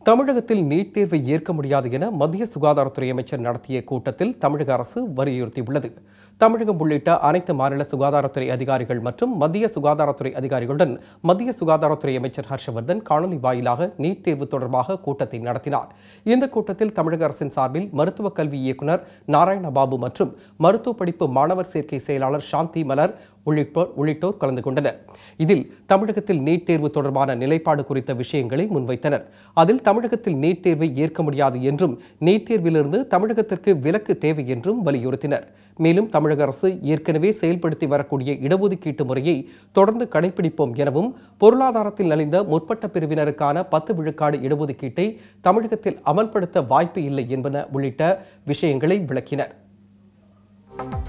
தமிழகத்தில் நீட் தேர்வை ஏற்க முடியாது என மத்திய சுகாதாரத்துறை அமைச்சர் நடத்திய கூட்டத்தில் தமிழக அரசு வலியுறுத்தியுள்ளது தமிழகம் உள்ளிட்ட அனைத்து மாநில சுகாதாரத்துறை அதிகாரிகள் மற்றும் மத்திய சுகாதாரத்துறை அதிகாரிகளுடன் மத்திய சுகாதாரத்துறை அமைச்சர் ஹர்ஷவர்தன் காணொலி வாயிலாக நீட் தேர்வு தொடர்பாக கூட்டத்தை நடத்தினார் இந்த கூட்டத்தில் தமிழக அரசின் சார்பில் மருத்துவ கல்வி இயக்குனர் நாராயணபாபு மற்றும் மருத்துவ படிப்பு மாணவர் சேர்க்கை செயலாளர் சாந்தி மலர் உள்ளிட்டோர் உள்ளிட்டோர் கலந்து கொண்டனர் இதில் தமிழகத்தில் நீட் தேர்வு தொடர்பான நிலைப்பாடு குறித்த விஷயங்களை முன்வைத்தனர் அதில் தமிழகத்தில் நீட் தேர்வை ஏற்க முடியாது என்றும் நீட் தேர்விலிருந்து தமிழகத்திற்கு விலக்கு தேவை என்றும் வலியுறுத்தினர் மேலும் தமிழக அரசு ஏற்கனவே செயல்படுத்தி வரக்கூடிய இடஒதுக்கீட்டு முறையை தொடர்ந்து கடைபிடிப்போம் எனவும் பொருளாதாரத்தில் நலிந்த முற்பட்ட பிரிவினருக்கான பத்து விழுக்காடு இடஒதுக்கீட்டை தமிழகத்தில் அமல்படுத்த வாய்ப்பு இல்லை என்பன உள்ளிட்ட விஷயங்களை விளக்கினர்